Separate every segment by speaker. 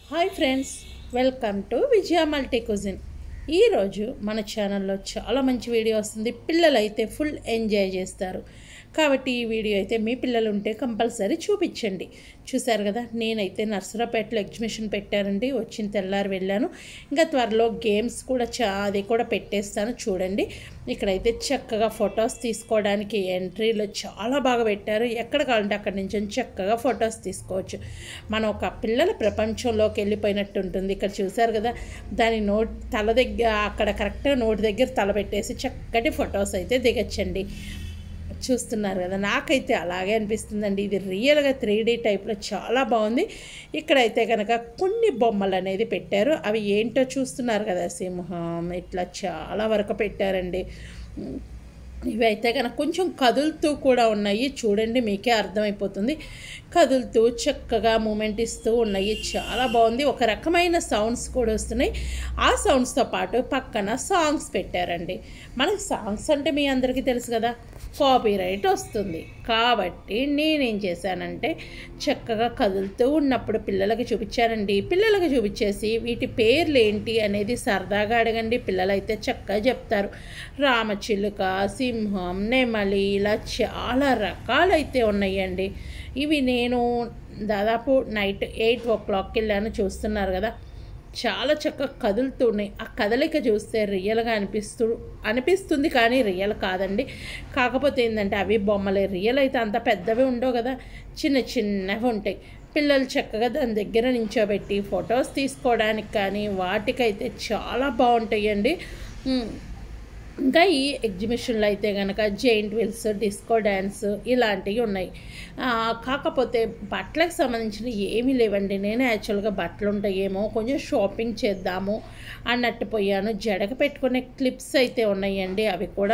Speaker 1: hi friends welcome to Vijaya multi cuisine ఈరోజు మన ఛానల్లో చాలా మంచి వీడియో వస్తుంది పిల్లలు అయితే ఫుల్ ఎంజాయ్ చేస్తారు కాబట్టి ఈ వీడియో అయితే మీ పిల్లలు ఉంటే కంపల్సరీ చూపించండి చూశారు కదా నేనైతే నర్సరాపేటలో ఎగ్జిబిషన్ పెట్టారండి వచ్చిన తెల్లారి వెళ్ళాను ఇంకా త్వరలో గేమ్స్ కూడా చా అది కూడా పెట్టేస్తాను చూడండి ఇక్కడైతే చక్కగా ఫొటోస్ తీసుకోవడానికి ఎంట్రీలో చాలా బాగా పెట్టారు ఎక్కడ కావాలంటే అక్కడి నుంచి చక్కగా ఫొటోస్ తీసుకోవచ్చు మనం ఒక పిల్లల ప్రపంచంలోకి వెళ్ళిపోయినట్టు ఉంటుంది ఇక్కడ చూశారు కదా దాని నోట్ తల దగ్గర అక్కడ కరెక్ట్గా నోటి దగ్గర తల పెట్టేసి చక్కటి ఫొటోస్ అయితే దిగచ్చండి చూస్తున్నారు కదా నాకైతే అలాగే అనిపిస్తుందండి ఇది రియల్గా త్రీ డీ టైప్లో చాలా బాగుంది ఇక్కడైతే కనుక కొన్ని బొమ్మలు అనేది పెట్టారు అవి ఏంటో చూస్తున్నారు కదా సింహం ఇట్లా చాలా వరకు పెట్టారండి ఇవి అయితే కనుక కొంచెం కదులుతూ కూడా ఉన్నాయి చూడండి మీకే అర్థమైపోతుంది కదులుతూ చక్కగా మూమెంట్ ఇస్తూ ఉన్నాయి చాలా బాగుంది ఒక రకమైన సౌండ్స్ కూడా వస్తున్నాయి ఆ సౌండ్స్తో పాటు పక్కన సాంగ్స్ పెట్టారండి మనకి సాంగ్స్ అంటే మీ అందరికీ తెలుసు కదా కాపీ రైట్ వస్తుంది కాబట్టి నేనేం చేశానంటే చక్కగా కదులుతూ ఉన్నప్పుడు పిల్లలకి చూపించానండి పిల్లలకి చూపించేసి వీటి పేర్లు ఏంటి అనేది సరదాగా అడగండి పిల్లలైతే చక్కగా చెప్తారు రామచిలుక సింహం నెమలి ఇలా చాలా రకాలైతే ఉన్నాయండి ఇవి నేను దాదాపు నైట్ ఎయిట్ ఓ క్లాక్కి వెళ్ళాను చూస్తున్నారు కదా చాలా చక్కగా కదులుతున్నాయి ఆ కదలిక చూస్తే రియల్గా అనిపిస్తూ అనిపిస్తుంది కానీ రియల్ కాదండి కాకపోతే ఏంటంటే అవి బొమ్మలే రియల్ అయితే అంత పెద్దవి ఉండవు కదా చిన్న చిన్నవి ఉంటాయి పిల్లలు చక్కగా దాని దగ్గర నించోబెట్టి ఫొటోస్ తీసుకోవడానికి కానీ వాటికైతే చాలా బాగుంటాయండి ఇంకా ఈ ఎగ్జిబిషన్లో అయితే కనుక జెయింట్ వీల్స్ డిస్కో డ్యాన్స్ ఇలాంటివి ఉన్నాయి కాకపోతే బట్టలకు సంబంధించిన ఏమీ లేవండి నేను యాక్చువల్గా బట్టలు ఉంటాయేమో కొంచెం షాపింగ్ చేద్దాము అన్నట్టు పోయాను జడక పెట్టుకునే క్లిప్స్ అయితే ఉన్నాయండి అవి కూడా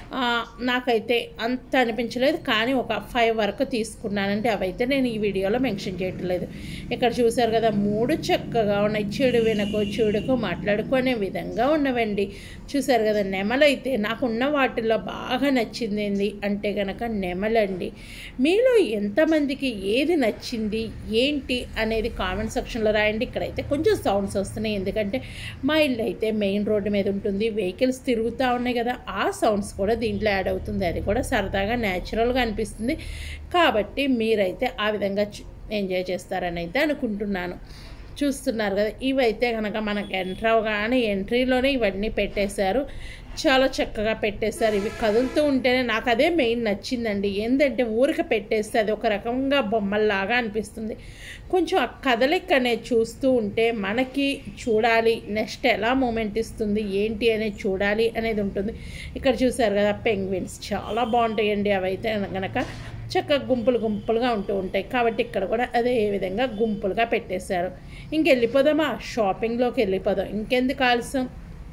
Speaker 1: నాకైతే అంత అనిపించలేదు కానీ ఒక ఫైవ్ వరకు తీసుకున్నానంటే అవైతే నేను ఈ వీడియోలో మెన్షన్ చేయట్లేదు ఇక్కడ చూసారు కదా మూడు చక్కగా ఉన్నాయి చెడు వెనకో చెడుకో మాట్లాడుకునే విధంగా ఉన్నవండి చూసారు కదా నెమలైతే నాకున్న వాటిల్లో బాగా నచ్చింది ఏంది అంటే కనుక నెమలండి మీలో ఎంతమందికి ఏది నచ్చింది ఏంటి అనేది కామెంట్ సెక్షన్లో రాయండి ఇక్కడైతే కొంచెం సౌండ్స్ వస్తున్నాయి ఎందుకంటే మా ఇల్లు అయితే మెయిన్ రోడ్డు మీద ఉంటుంది వెహికల్స్ తిరుగుతూ ఉన్నాయి కదా ఆ సౌండ్స్ కూడా దీంట్లో యాడ్ అవుతుంది అది కూడా సరదాగా న్యాచురల్గా అనిపిస్తుంది కాబట్టి మీరైతే ఆ విధంగా ఎంజాయ్ చేస్తారని అయితే అనుకుంటున్నాను చూస్తున్నారు కదా ఇవైతే కనుక మనకు ఎంటర్ అవగానే ఎంట్రీలోనే ఇవన్నీ పెట్టేశారు చాలా చక్కగా పెట్టేశారు ఇవి కదులుతూ ఉంటేనే నాకు అదే మెయిన్ నచ్చిందండి ఏంటంటే ఊరికి పెట్టేస్తే అది ఒక రకంగా బొమ్మల్లాగా అనిపిస్తుంది కొంచెం ఆ కదలిక అనేది చూస్తూ ఉంటే మనకి చూడాలి నెక్స్ట్ ఎలా మూమెంట్ ఇస్తుంది ఏంటి అనేది చూడాలి అనేది ఉంటుంది ఇక్కడ చూసారు కదా పెంగ్విన్స్ చాలా బాగుంటాయండి అవైతే కనుక చక్కగా గుంపులు గుంపులుగా ఉంటూ ఉంటాయి కాబట్టి ఇక్కడ కూడా అదే విధంగా గుంపులుగా పెట్టేశారు ఇంకెళ్ళిపోదామా షాపింగ్లోకి వెళ్ళిపోదాం ఇంకెందుకు ఆలస్యం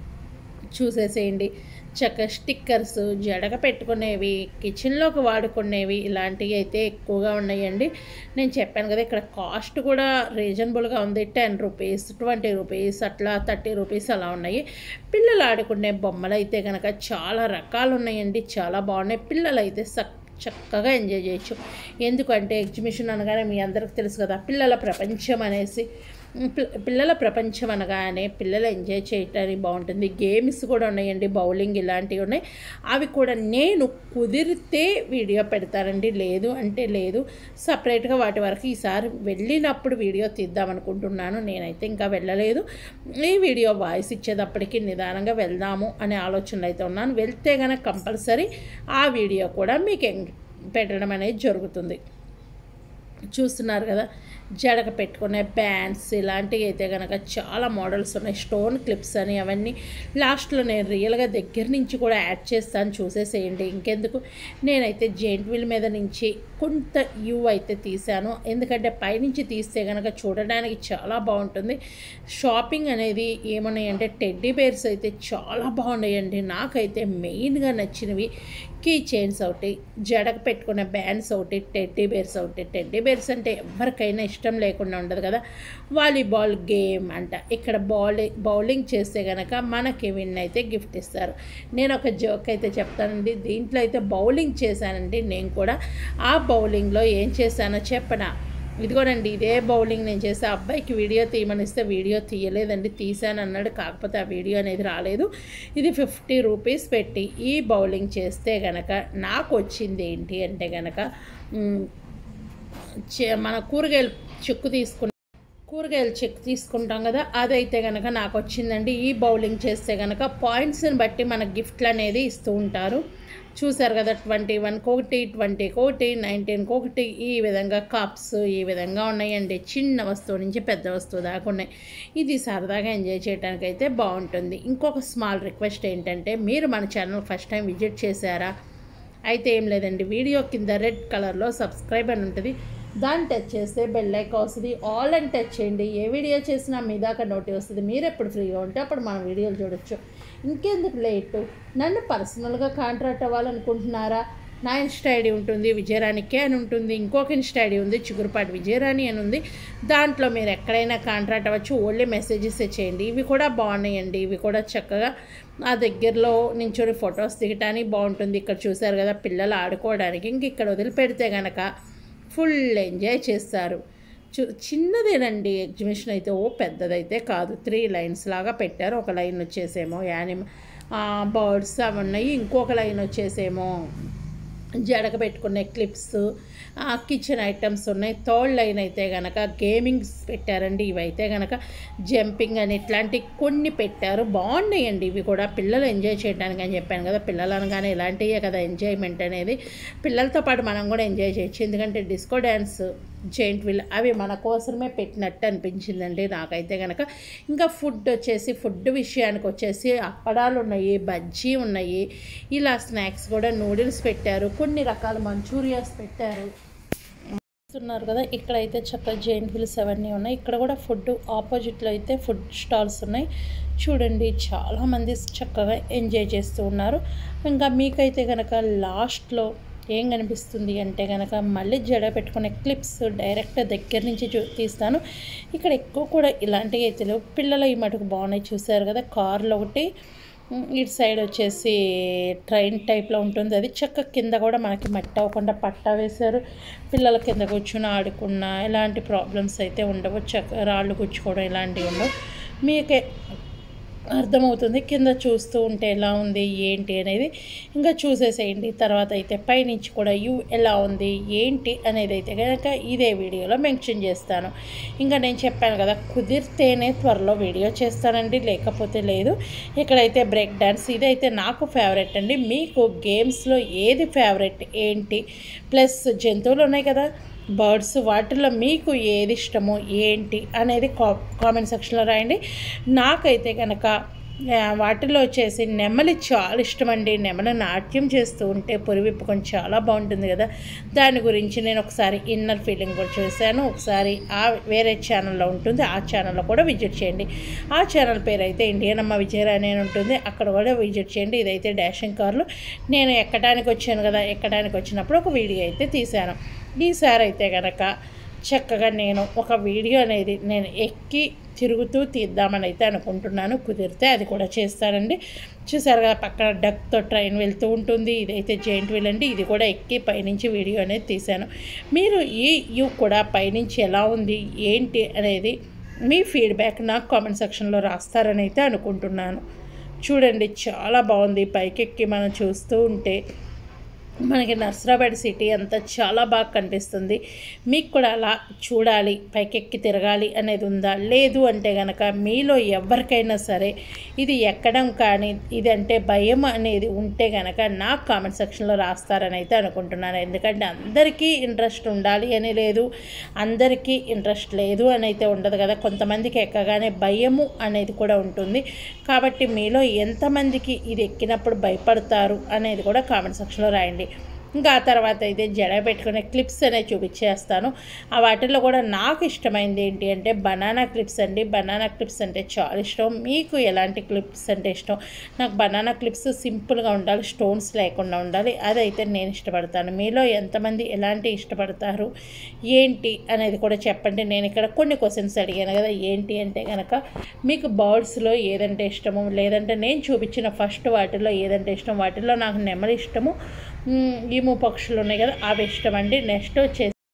Speaker 1: చూసేసేయండి చక్క స్టిక్కర్స్ జడగ పెట్టుకునేవి కిచెన్లోకి వాడుకునేవి ఇలాంటివి అయితే ఎక్కువగా ఉన్నాయండి నేను చెప్పాను కదా ఇక్కడ కాస్ట్ కూడా రీజనబుల్గా ఉంది టెన్ రూపీస్ ట్వంటీ రూపీస్ అట్లా థర్టీ రూపీస్ అలా ఉన్నాయి పిల్లలు ఆడుకునే బొమ్మలు అయితే కనుక చాలా రకాలు ఉన్నాయండి చాలా బాగున్నాయి పిల్లలు అయితే సక్ చక్కగా ఎంజాయ్ చేయొచ్చు ఎందుకంటే ఎగ్జిబిషన్ అనగానే మీ అందరికి తెలుసు కదా పిల్లల ప్రపంచం అనేసి పిల్లల ప్రపంచం అనగానే పిల్లలు ఎంజాయ్ చేయటానికి బాగుంటుంది గేమ్స్ కూడా ఉన్నాయండి బౌలింగ్ ఇలాంటివి ఉన్నాయి అవి కూడా నేను కుదిరితే వీడియో పెడతానండి లేదు అంటే లేదు సపరేట్గా వాటి వరకు ఈసారి వెళ్ళినప్పుడు వీడియో తీద్దాం అనుకుంటున్నాను నేనైతే ఇంకా వెళ్ళలేదు ఈ వీడియో వాయిస్ ఇచ్చేటప్పటికి నిదానంగా వెళ్దాము అనే ఆలోచనలు అయితే ఉన్నాను వెళ్తే కనుక కంపల్సరీ ఆ వీడియో కూడా మీకు పెట్టడం అనేది జరుగుతుంది చూస్తున్నారు కదా జడక పెట్టుకునే బ్యాండ్స్ ఇలాంటివి అయితే కనుక చాలా మోడల్స్ ఉన్నాయి స్టోన్ క్లిప్స్ అని అవన్నీ లాస్ట్లో నేను రియల్గా దగ్గర నుంచి కూడా యాడ్ చేస్తాను చూసేసేయండి ఇంకెందుకు నేనైతే జెయింట్ వీల్ మీద నుంచి కొంత యూ అయితే తీశాను ఎందుకంటే పైనుంచి తీస్తే కనుక చూడడానికి చాలా బాగుంటుంది షాపింగ్ అనేది ఏమన్నాయంటే టెడ్డీ బేర్స్ అయితే చాలా బాగున్నాయండి నాకైతే మెయిన్గా నచ్చినవి కీ చైన్స్ ఒకటి జడకు పెట్టుకునే బ్యాండ్స్ ఒకటి టెడ్డీ బేర్స్ ఒకటి టెడ్డీ బేర్స్ అంటే ఎవరికైనా ఇష్టం లేకుండా ఉండదు కదా వాలీబాల్ గేమ్ అంట ఇక్కడ బౌలి బౌలింగ్ చేస్తే కనుక మనకి విన్ అయితే గిఫ్ట్ ఇస్తారు నేను ఒక జోక్ అయితే చెప్తానండి దీంట్లో అయితే బౌలింగ్ చేశానండి నేను కూడా ఆ బౌలింగ్లో ఏం చేశానో చెప్పనా ఇదిగోనండి ఇదే బౌలింగ్ నేను చేసే అబ్బాయికి వీడియో తీయమనిస్తే వీడియో తీయలేదండి తీసాను అన్నాడు కాకపోతే ఆ వీడియో అనేది రాలేదు ఇది ఫిఫ్టీ రూపీస్ పెట్టి ఈ బౌలింగ్ చేస్తే గనక నాకు వచ్చింది ఏంటి అంటే గనక మ్, చే- మన కూరగాయలు చెక్కు తీసుకున్న కూరగాయలు చెక్ తీసుకుంటాం కదా అదైతే కనుక నాకు వచ్చిందండి ఈ బౌలింగ్ చేస్తే కనుక పాయింట్స్ని బట్టి మనకు గిఫ్ట్లు అనేది ఇస్తూ ఉంటారు చూసారు కదా ట్వంటీ వన్కి ఒకటి ట్వంటీకి ఒకటి నైన్టీన్కి ఒకటి ఈ విధంగా కప్స్ ఈ విధంగా ఉన్నాయండి చిన్న వస్తువు నుంచి పెద్ద వస్తువు దాకా ఉన్నాయి ఇది సరదాగా ఎంజాయ్ చేయడానికి అయితే బాగుంటుంది ఇంకొక స్మాల్ రిక్వెస్ట్ ఏంటంటే మీరు మన ఛానల్ ఫస్ట్ టైం విజిట్ చేశారా అయితే ఏం లేదండి వీడియో కింద రెడ్ కలర్లో సబ్స్క్రైబ్ అని ఉంటుంది దాన్ని టచ్ చేస్తే బెల్ ఐకాన్ వస్తుంది ఆల్ అని టచ్ చేయండి ఏ వీడియో చేసినా మీ దాకా నోటి వస్తుంది మీరు ఎప్పుడు ఫ్రీగా ఉంటే అప్పుడు మన వీడియోలు చూడొచ్చు ఇంకెందుకు లేటు నన్ను పర్సనల్గా కాంట్రాక్ట్ అవ్వాలనుకుంటున్నారా నా ఇన్స్టా ఐడి ఉంటుంది విజయరాణికే అని ఉంటుంది ఇంకొక ఇన్స్టా ఐడి ఉంది చిగురుపాటి విజయరాణి అని ఉంది దాంట్లో మీరు ఎక్కడైనా కాంట్రాక్ట్ అవ్వచ్చు ఓన్లీ మెసేజెస్ చేయండి ఇవి కూడా బాగున్నాయండి ఇవి కూడా చక్కగా ఆ దగ్గరలో నించొని ఫొటోస్ దిగటానికి బాగుంటుంది ఇక్కడ చూసారు కదా పిల్లలు ఆడుకోవడానికి ఇంక ఇక్కడ వదిలిపెడితే కనుక ఫుల్ ఎంజాయ్ చేస్తారు చు చిన్నదేనండి ఎగ్జిబిషన్ అయితే ఓ పెద్దదైతే కాదు త్రీ లైన్స్ లాగా పెట్టారు ఒక లైన్ వచ్చేసేమో యానిమ బర్డ్స్ అవి ఉన్నాయి ఇంకొక లైన్ వచ్చేసేమో జడక పెట్టుకునే క్లిప్స్ కిచెన్ ఐటమ్స్ ఉన్నాయి థర్డ్ లైన్ అయితే కనుక గేమింగ్స్ పెట్టారండి ఇవైతే కనుక జంపింగ్ అని ఇట్లాంటి కొన్ని పెట్టారు బాగున్నాయండి ఇవి కూడా పిల్లలు ఎంజాయ్ చేయడానికి అని చెప్పాను కదా పిల్లలు అనగానే ఇలాంటివే కదా ఎంజాయ్మెంట్ అనేది పిల్లలతో పాటు మనం కూడా ఎంజాయ్ చేయొచ్చు ఎందుకంటే డిస్కో డ్యాన్స్ జైంట్ వీల్ అవి మన కోసమే పెట్టినట్టు అనిపించిందండి నాకైతే కనుక ఇంకా ఫుడ్ వచ్చేసి ఫుడ్ విషయానికి వచ్చేసి అప్పడాలు ఉన్నాయి బజ్జీ ఉన్నాయి ఇలా స్నాక్స్ కూడా నూడిల్స్ పెట్టారు కొన్ని రకాల మంచూరియాస్ పెట్టారు చూస్తున్నారు కదా ఇక్కడైతే చక్కగా జైంట్ వీల్స్ అవన్నీ ఉన్నాయి ఇక్కడ కూడా ఫుడ్ ఆపోజిట్లో అయితే ఫుడ్ స్టాల్స్ ఉన్నాయి చూడండి చాలామంది చక్కగా ఎంజాయ్ చేస్తూ ఉన్నారు ఇంకా మీకైతే కనుక లాస్ట్లో ఏం కనిపిస్తుంది అంటే కనుక మళ్ళీ జడ పెట్టుకునే క్లిప్స్ డైరెక్ట్ దగ్గర నుంచి చూ తీస్తాను ఇక్కడ ఎక్కువ కూడా ఇలాంటివి అయితే లేవు పిల్లలు ఈ మటుకు బాగున్నాయి చూసారు కదా కార్లు ఒకటి ఉమ్, ఇటు సైడ్ వచ్చేసి ట్రైన్ టైప్లో ఉంటుంది అది చక్క కింద కూడా మనకి మట్టి అవ్వకుండా పట్టా వేశారు పిల్లల కింద కూర్చుని ఆడుకున్న ఎలాంటి ప్రాబ్లమ్స్ అయితే ఉండవు చక్క రాళ్ళు గుచ్చుకోవడం ఇలాంటివి ఉండవు మీకే అర్థమవుతుంది కింద చూస్తూ ఉంటే ఎలా ఉంది ఏంటి అనేది ఇంకా చూసేసేయండి తర్వాత అయితే పైనుంచి కూడా యూ ఎలా ఉంది ఏంటి అనేది అయితే కనుక ఇదే వీడియోలో మెన్షన్ చేస్తాను ఇంకా నేను చెప్పాను కదా కుదిరితేనే త్వరలో వీడియో చేస్తానండి లేకపోతే లేదు ఇక్కడైతే బ్రేక్ డాన్స్ ఇదైతే నాకు ఫేవరెట్ అండి మీకు గేమ్స్లో ఏది ఫేవరెట్ ఏంటి ప్లస్ జంతువులు ఉన్నాయి కదా బర్డ్స్ వాటిల్లో మీకు ఏది ఇష్టమో ఏంటి అనేది కా కామెంట్ సెక్షన్లో రాయండి నాకైతే కనుక ఆ, వాటిలో వచ్చేసి నెమలి చాలా ఇష్టం అండి నెమలి నాట్యం చేస్తూ ఉంటే పొరివిప్పుకొని చాలా బాగుంటుంది కదా దాని గురించి నేను ఒకసారి ఇన్నర్ ఫీలింగ్ కూడా చేశాను ఒకసారి ఆ వేరే ఛానల్లో ఉంటుంది ఆ ఛానల్లో కూడా విజిట్ చేయండి ఆ ఛానల్ పేరు అయితే ఇండియన్ అమ్మ విజయరాణి అని ఉంటుంది అక్కడ కూడా విజిట్ చేయండి ఇదైతే డాషింగ్ కార్లు నేను ఎక్కడానికి వచ్చాను కదా ఎక్కడానికి వచ్చినప్పుడు ఒక వీడియో అయితే తీశాను ఈసారి అయితే కనుక చక్కగా నేను ఒక వీడియో అనేది నేను ఎక్కి తిరుగుతూ తీద్దామని అయితే అనుకుంటున్నాను కుదిరితే అది కూడా చేస్తానండి చూసారు కదా పక్కన డక్తో ట్రైన్ వెళ్తూ ఉంటుంది ఇదైతే జైంట్ వీల్ అండి ఇది కూడా ఎక్కి పైనుంచి వీడియో అనేది తీశాను మీరు ఈ యూ కూడా పైనుంచి ఎలా ఉంది ఏంటి అనేది మీ ఫీడ్బ్యాక్ నాకు కామెంట్ సెక్షన్లో రాస్తారని అయితే అనుకుంటున్నాను చూడండి చాలా బాగుంది పైకెక్కి మనం చూస్తూ ఉంటే మనకి నర్సరాబాద్ సిటీ అంతా చాలా బాగా కనిపిస్తుంది మీకు కూడా అలా చూడాలి పైకెక్కి తిరగాలి అనేది ఉందా లేదు అంటే కనుక మీలో ఎవరికైనా సరే ఇది ఎక్కడం కానీ ఇది అంటే భయం అనేది ఉంటే కనుక నాకు కామెంట్ సెక్షన్లో రాస్తారని అయితే అనుకుంటున్నాను ఎందుకంటే అందరికీ ఇంట్రెస్ట్ ఉండాలి అని లేదు అందరికీ ఇంట్రెస్ట్ లేదు అని అయితే ఉండదు కదా కొంతమందికి ఎక్కగానే భయము అనేది కూడా ఉంటుంది కాబట్టి మీలో ఎంతమందికి ఇది ఎక్కినప్పుడు భయపడతారు అనేది కూడా కామెంట్ సెక్షన్లో రాయండి ఇంకా ఆ తర్వాత అయితే జడ పెట్టుకునే క్లిప్స్ అనేవి చూపించేస్తాను ఆ వాటిల్లో కూడా నాకు ఇష్టమైంది ఏంటి అంటే బనానా క్లిప్స్ అండి బనానా క్లిప్స్ అంటే చాలా ఇష్టం మీకు ఎలాంటి క్లిప్స్ అంటే ఇష్టం నాకు బనానా క్లిప్స్ సింపుల్గా ఉండాలి స్టోన్స్ లేకుండా ఉండాలి అదైతే నేను ఇష్టపడతాను మీలో ఎంతమంది ఎలాంటి ఇష్టపడతారు ఏంటి అనేది కూడా చెప్పండి నేను ఇక్కడ కొన్ని క్వశ్చన్స్ అడిగాను కదా ఏంటి అంటే కనుక మీకు బర్డ్స్లో ఏదంటే ఇష్టము లేదంటే నేను చూపించిన ఫస్ట్ వాటిలో ఏదంటే ఇష్టం వాటిలో నాకు నెమలి ఇష్టము మ్, ఈము పక్షులు ఉన్నాయి కదా అవి ఇష్టం అండి నెక్స్ట్ వచ్చేసి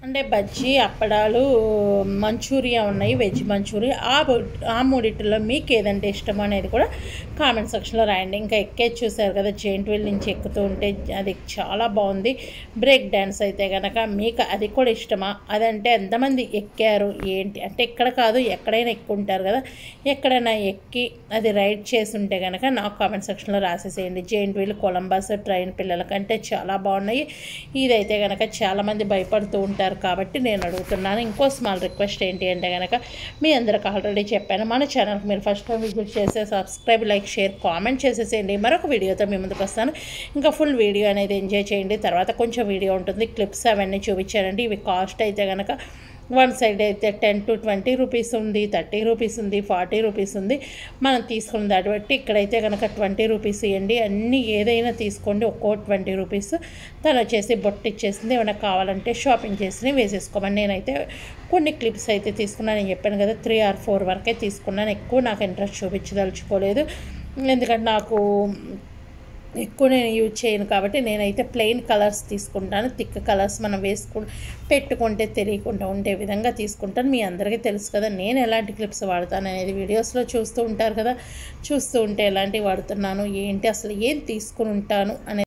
Speaker 1: అంటే బజ్జీ అప్పడాలు మంచూరియా ఉన్నాయి వెజ్ మంచూరియా ఆ బు- ఆ మూడిటిలో మీకు ఏదంటే ఇష్టం అనేది కూడా కామెంట్ సెక్షన్లో రాయండి ఇంకా ఎక్కేది చూసారు కదా జెయింట్ వీల్ నుంచి ఎక్కుతూ ఉంటే అది చాలా బాగుంది బ్రేక్ డ్యాన్స్ అయితే కనుక మీకు అది కూడా ఇష్టమా అదంటే ఎంతమంది ఎక్కారు ఏంటి అంటే ఇక్కడ కాదు ఎక్కడైనా ఎక్కుంటారు కదా ఎక్కడైనా ఎక్కి అది రైడ్ చేసి ఉంటే కనుక నాకు కామెంట్ సెక్షన్లో రాసేసేయండి జెయింట్ వీల్ కొలంబస్ ట్రైన్ పిల్లలకంటే చాలా బాగున్నాయి ఇదైతే కనుక చాలామంది భయపడుతూ ఉంటారు కాబట్టి నేను అడుగుతున్నాను ఇంకో స్మాల్ రిక్వెస్ట్ ఏంటి అంటే కనుక మీ అందరికి ఆల్రెడీ చెప్పాను మన ఛానల్కి మీరు ఫస్ట్ టైం విజిట్ చేసే సబ్స్క్రైబ్ లైక్ షేర్ కామెంట్ చేసేసేయండి మరొక వీడియోతో మీ ముందుకు వస్తాను ఇంకా ఫుల్ వీడియో అనేది ఎంజాయ్ చేయండి తర్వాత కొంచెం వీడియో ఉంటుంది క్లిప్స్ అవన్నీ చూపించారండి ఇవి కాస్ట్ అయితే కనుక వన్ సైడ్ అయితే టెన్ టు ట్వంటీ రూపీస్ ఉంది థర్టీ రూపీస్ ఉంది ఫార్టీ రూపీస్ ఉంది మనం తీసుకున్న దాన్ని బట్టి ఇక్కడైతే కనుక ట్వంటీ రూపీస్ ఇవ్వండి అన్నీ ఏదైనా తీసుకోండి ఒక్కో ట్వంటీ రూపీస్ తను వచ్చేసి బొట్టు ఇచ్చేసింది ఏమైనా కావాలంటే షాపింగ్ చేసి వేసేసుకోమని నేనైతే కొన్ని క్లిప్స్ అయితే తీసుకున్నాను నేను చెప్పాను కదా త్రీ ఆర్ ఫోర్ వరకే తీసుకున్నాను ఎక్కువ నాకు ఇంట్రెస్ట్ చూపించదలుచుకోలేదు ఎందుకంటే నాకు ఎక్కువ నేను యూజ్ చేయను కాబట్టి నేనైతే ప్లెయిన్ కలర్స్ తీసుకుంటాను థిక్ కలర్స్ మనం వేసుకు పెట్టుకుంటే తెలియకుండా ఉండే విధంగా తీసుకుంటాను మీ అందరికీ తెలుసు కదా నేను ఎలాంటి క్లిప్స్ వాడతాను అనేది వీడియోస్లో చూస్తూ ఉంటారు కదా చూస్తూ ఉంటే ఎలాంటివి వాడుతున్నాను ఏంటి అసలు ఏం తీసుకుని ఉంటాను అనేది